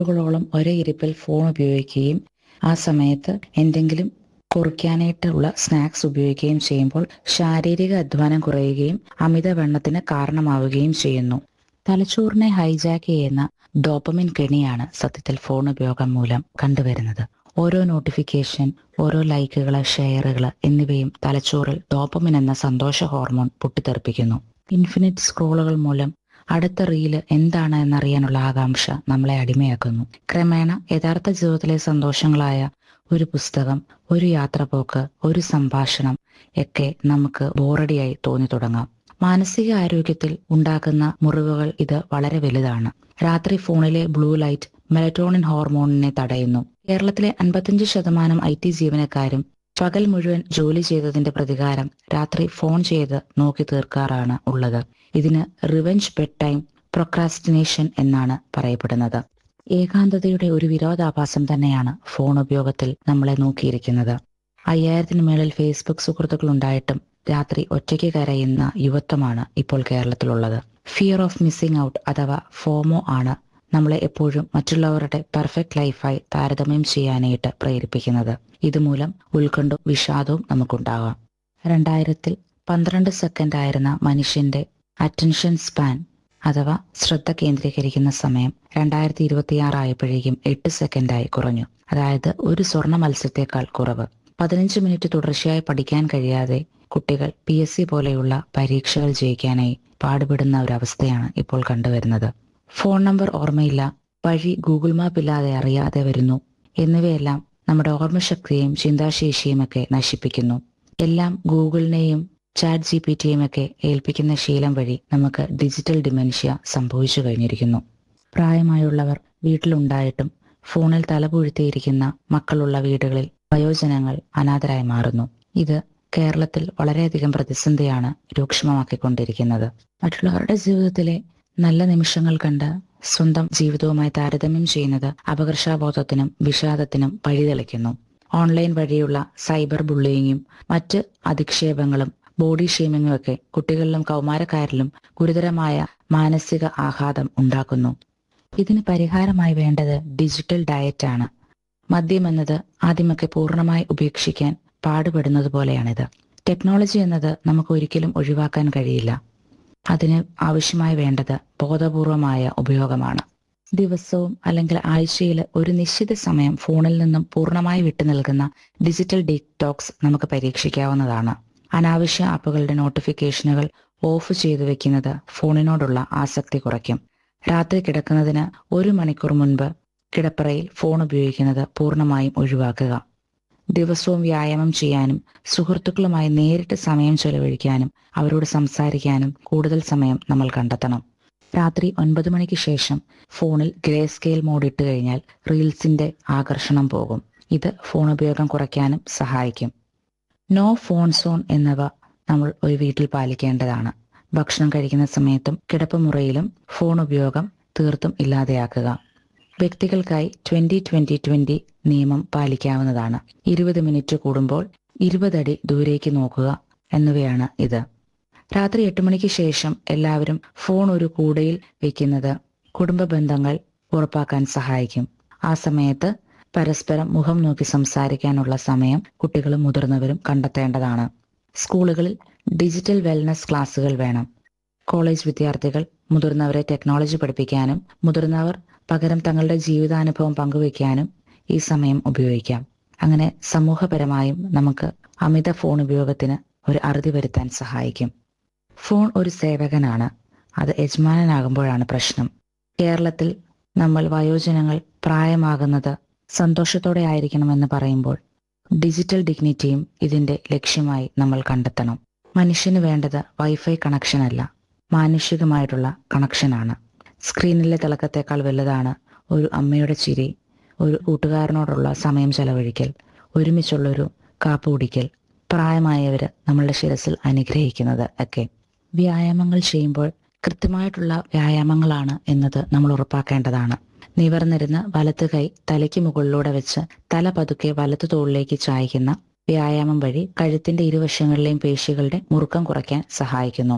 മണിക്കൂറുകളോളം ഒരേ ഇരിപ്പിൽ ഫോൺ ഉപയോഗിക്കുകയും ആ സമയത്ത് എന്തെങ്കിലും കുറിക്കാനായിട്ടുള്ള സ്നാക്സ് ഉപയോഗിക്കുകയും ചെയ്യുമ്പോൾ ശാരീരിക അധ്വാനം കുറയുകയും അമിതവണ്ണത്തിന് കാരണമാവുകയും ചെയ്യുന്നു തലച്ചോറിനെ ഹൈജാക്ക് ചെയ്യുന്ന ഡോപ്പമിൻ കെണിയാണ് സത്യത്തിൽ ഫോൺ ഉപയോഗം മൂലം കണ്ടുവരുന്നത് ഓരോ നോട്ടിഫിക്കേഷൻ ഓരോ ലൈക്കുകൾ ഷെയറുകൾ എന്നിവയും തലച്ചോറിൽ ഡോപ്പമിൻ എന്ന സന്തോഷ ഹോർമോൺ പൊട്ടിത്തെറിപ്പിക്കുന്നു ഇൻഫിനിറ്റ് സ്ക്രോളുകൾ മൂലം അടുത്ത റീല് എന്താണ് എന്നറിയാനുള്ള ആകാംക്ഷ നമ്മളെ അടിമയാക്കുന്നു ക്രമേണ യഥാർത്ഥ ജീവിതത്തിലെ സന്തോഷങ്ങളായ ഒരു പുസ്തകം ഒരു യാത്രപോക്ക് ഒരു സംഭാഷണം ഒക്കെ നമുക്ക് ബോറടിയായി തോന്നി തുടങ്ങാം മാനസിക ആരോഗ്യത്തിൽ ഉണ്ടാക്കുന്ന മുറിവുകൾ ഇത് വളരെ വലുതാണ് രാത്രി ഫോണിലെ ബ്ലൂ ലൈറ്റ് മെലറ്റോണിൻ ഹോർമോണിനെ തടയുന്നു കേരളത്തിലെ അൻപത്തിയഞ്ച് ശതമാനം ഐ ടി ജീവനക്കാരും പകൽ മുഴുവൻ ജോലി ചെയ്തതിന്റെ പ്രതികാരം രാത്രി ഫോൺ ചെയ്ത് നോക്കി തീർക്കാറാണ് ഉള്ളത് ഇതിന് റിവെഞ്ച് ബെഡ് ടൈം പ്രൊക്രാസ്റ്റിനേഷൻ എന്നാണ് പറയപ്പെടുന്നത് ഏകാന്തതയുടെ ഒരു വിരോധാഭാസം തന്നെയാണ് ഫോൺ ഉപയോഗത്തിൽ നമ്മളെ നോക്കിയിരിക്കുന്നത് അയ്യായിരത്തിന് മേളിൽ ഫേസ്ബുക്ക് സുഹൃത്തുക്കൾ ഉണ്ടായിട്ടും രാത്രി ഒറ്റയ്ക്ക് കരയുന്ന യുവത്വമാണ് ഇപ്പോൾ കേരളത്തിലുള്ളത് ഫിയർ ഓഫ് മിസ്സിംഗ് ഔട്ട് അഥവാ ഫോമോ ആണ് നമ്മളെ എപ്പോഴും മറ്റുള്ളവരുടെ പെർഫെക്റ്റ് ലൈഫായി താരതമ്യം ചെയ്യാനായിട്ട് പ്രേരിപ്പിക്കുന്നത് ഇതുമൂലം ഉത്കണ്ഠവും വിഷാദവും നമുക്കുണ്ടാകാം രണ്ടായിരത്തിൽ പന്ത്രണ്ട് സെക്കൻഡ് ആയിരുന്ന മനുഷ്യന്റെ അറ്റൻഷൻ സ്പാൻ അഥവാ ശ്രദ്ധ കേന്ദ്രീകരിക്കുന്ന സമയം രണ്ടായിരത്തി ഇരുപത്തിയാറ് ആയപ്പോഴേക്കും എട്ട് സെക്കൻഡായി കുറഞ്ഞു അതായത് ഒരു സ്വർണ്ണ മത്സ്യത്തെക്കാൾ കുറവ് പതിനഞ്ച് മിനിറ്റ് തുടർച്ചയായി പഠിക്കാൻ കഴിയാതെ കുട്ടികൾ പി എസ് സി പോലെയുള്ള പരീക്ഷകൾ ജയിക്കാനായി പാടുപെടുന്ന ഒരവസ്ഥയാണ് ഇപ്പോൾ കണ്ടുവരുന്നത് ഫോൺ നമ്പർ ഓർമ്മയില്ല വഴി ഗൂഗിൾ മാപ്പ് ഇല്ലാതെ അറിയാതെ വരുന്നു എന്നിവയെല്ലാം നമ്മുടെ ഓർമ്മശക്തിയെയും ചിന്താശേഷിയും ഒക്കെ നശിപ്പിക്കുന്നു എല്ലാം ഗൂഗിളിനെയും ചാറ്റ് ജി പി ടിയും ഒക്കെ ഏൽപ്പിക്കുന്ന ശീലം വഴി നമുക്ക് ഡിജിറ്റൽ ഡിമെൻഷ്യ സംഭവിച്ചു കഴിഞ്ഞിരിക്കുന്നു പ്രായമായുള്ളവർ വീട്ടിലുണ്ടായിട്ടും ഫോണിൽ തലപുഴുത്തിയിരിക്കുന്ന മക്കളുള്ള വീടുകളിൽ വയോജനങ്ങൾ അനാഥരായി മാറുന്നു ഇത് കേരളത്തിൽ വളരെയധികം പ്രതിസന്ധിയാണ് രൂക്ഷമാക്കിക്കൊണ്ടിരിക്കുന്നത് മറ്റുള്ളവരുടെ ജീവിതത്തിലെ നല്ല നിമിഷങ്ങൾ കണ്ട് സ്വന്തം ജീവിതവുമായി താരതമ്യം ചെയ്യുന്നത് അപകർഷാബോധത്തിനും വിഷാദത്തിനും വഴിതെളിക്കുന്നു ഓൺലൈൻ വഴിയുള്ള സൈബർ ബുള്ളിയിങ്ങും മറ്റ് അധിക്ഷേപങ്ങളും ബോഡി ഷെയ്മിങ്ങും ഒക്കെ കുട്ടികളിലും കൗമാരക്കാരിലും ഗുരുതരമായ മാനസിക ആഘാതം ഉണ്ടാക്കുന്നു ഇതിന് പരിഹാരമായി വേണ്ടത് ഡിജിറ്റൽ ഡയറ്റ് ആണ് മദ്യം എന്നത് ആദ്യമൊക്കെ പൂർണ്ണമായി ഉപേക്ഷിക്കാൻ പാടുപെടുന്നത് പോലെയാണിത് ടെക്നോളജി എന്നത് നമുക്ക് ഒരിക്കലും ഒഴിവാക്കാൻ കഴിയില്ല അതിന് ആവശ്യമായി വേണ്ടത് ബോധപൂർവമായ ഉപയോഗമാണ് ദിവസവും അല്ലെങ്കിൽ ആഴ്ചയിൽ ഒരു നിശ്ചിത സമയം ഫോണിൽ നിന്നും പൂർണ്ണമായി വിട്ടു നിൽക്കുന്ന ഡിജിറ്റൽ ഡീറ്റോക്സ് നമുക്ക് പരീക്ഷിക്കാവുന്നതാണ് അനാവശ്യ ആപ്പുകളുടെ നോട്ടിഫിക്കേഷനുകൾ ഓഫ് ചെയ്തു വെക്കുന്നത് ഫോണിനോടുള്ള ആസക്തി കുറയ്ക്കും രാത്രി കിടക്കുന്നതിന് ഒരു മണിക്കൂർ മുൻപ് കിടപ്പറയിൽ ഫോൺ ഉപയോഗിക്കുന്നത് പൂർണ്ണമായും ഒഴിവാക്കുക ദിവസവും വ്യായാമം ചെയ്യാനും സുഹൃത്തുക്കളുമായി നേരിട്ട് സമയം ചെലവഴിക്കാനും അവരോട് സംസാരിക്കാനും കൂടുതൽ സമയം നമ്മൾ കണ്ടെത്തണം രാത്രി ഒൻപത് മണിക്ക് ശേഷം ഫോണിൽ ഗ്രേ സ്കെയിൽ മോഡ് ഇട്ട് കഴിഞ്ഞാൽ റീൽസിന്റെ ആകർഷണം പോകും ഇത് ഫോൺ ഉപയോഗം കുറയ്ക്കാനും സഹായിക്കും നോ ഫോൺ സോൺ എന്നിവ നമ്മൾ ഒരു വീട്ടിൽ പാലിക്കേണ്ടതാണ് ഭക്ഷണം കഴിക്കുന്ന സമയത്തും കിടപ്പുമുറിയിലും ഫോൺ ഉപയോഗം തീർത്തും ഇല്ലാതെയാക്കുക വ്യക്തികൾക്കായി ട്വന്റി ട്വന്റി ട്വന്റി നിയമം പാലിക്കാവുന്നതാണ് ഇരുപത് മിനിറ്റ് കൂടുമ്പോൾ ഇരുപതടി ദൂരേക്ക് നോക്കുക എന്നിവയാണ് ഇത് രാത്രി എട്ട് മണിക്ക് ശേഷം എല്ലാവരും ഫോൺ ഒരു കൂടയിൽ വെക്കുന്നത് കുടുംബ ബന്ധങ്ങൾ ഉറപ്പാക്കാൻ സഹായിക്കും ആ സമയത്ത് പരസ്പരം മുഖം നോക്കി സംസാരിക്കാനുള്ള സമയം കുട്ടികളും മുതിർന്നവരും കണ്ടെത്തേണ്ടതാണ് സ്കൂളുകളിൽ ഡിജിറ്റൽ വെൽനസ് ക്ലാസുകൾ വേണം കോളേജ് വിദ്യാർത്ഥികൾ മുതിർന്നവരെ ടെക്നോളജി പഠിപ്പിക്കാനും മുതിർന്നവർ പകരം തങ്ങളുടെ ജീവിതാനുഭവം പങ്കുവയ്ക്കാനും ഈ സമയം ഉപയോഗിക്കാം അങ്ങനെ സമൂഹപരമായും നമുക്ക് അമിത ഫോൺ ഉപയോഗത്തിന് ഒരു അറുതി വരുത്താൻ സഹായിക്കും ഫോൺ ഒരു സേവകനാണ് അത് യജമാനനാകുമ്പോഴാണ് പ്രശ്നം കേരളത്തിൽ നമ്മൾ വയോജനങ്ങൾ പ്രായമാകുന്നത് സന്തോഷത്തോടെ ആയിരിക്കണമെന്ന് പറയുമ്പോൾ ഡിജിറ്റൽ ഡിഗ്നിറ്റിയും ഇതിന്റെ ലക്ഷ്യമായി നമ്മൾ കണ്ടെത്തണം മനുഷ്യന് വേണ്ടത് വൈഫൈ കണക്ഷൻ അല്ല മാനുഷികമായിട്ടുള്ള കണക്ഷനാണ് സ്ക്രീനിലെ തിളക്കത്തേക്കാൾ വലുതാണ് ഒരു അമ്മയുടെ ചിരി ഒരു കൂട്ടുകാരനോടുള്ള സമയം ചെലവഴിക്കൽ ഒരുമിച്ചുള്ളൊരു കാപ്പ് കുടിക്കൽ പ്രായമായവര് നമ്മളുടെ ശിരസിൽ അനുഗ്രഹിക്കുന്നത് ഒക്കെ വ്യായാമങ്ങൾ ചെയ്യുമ്പോൾ കൃത്യമായിട്ടുള്ള വ്യായാമങ്ങളാണ് എന്നത് നമ്മൾ ഉറപ്പാക്കേണ്ടതാണ് നിവർന്നിരുന്ന് വലത്ത് കൈ തലയ്ക്ക് മുകളിലൂടെ വെച്ച് തല പതുക്കെ വലത്ത് തോളിലേക്ക് ചായ്ക്കുന്ന വ്യായാമം വഴി കഴുത്തിന്റെ ഇരുവശങ്ങളിലെയും പേശികളുടെ മുറുക്കം കുറയ്ക്കാൻ സഹായിക്കുന്നു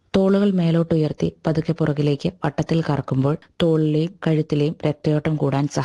തോളുകൾ മേലോട്ടുയർത്തി പതുക്കെ പുറകിലേക്ക് വട്ടത്തിൽ കറക്കുമ്പോൾ തോളിലെയും കഴുത്തിലെയും രക്തയോട്ടം കൂടാൻ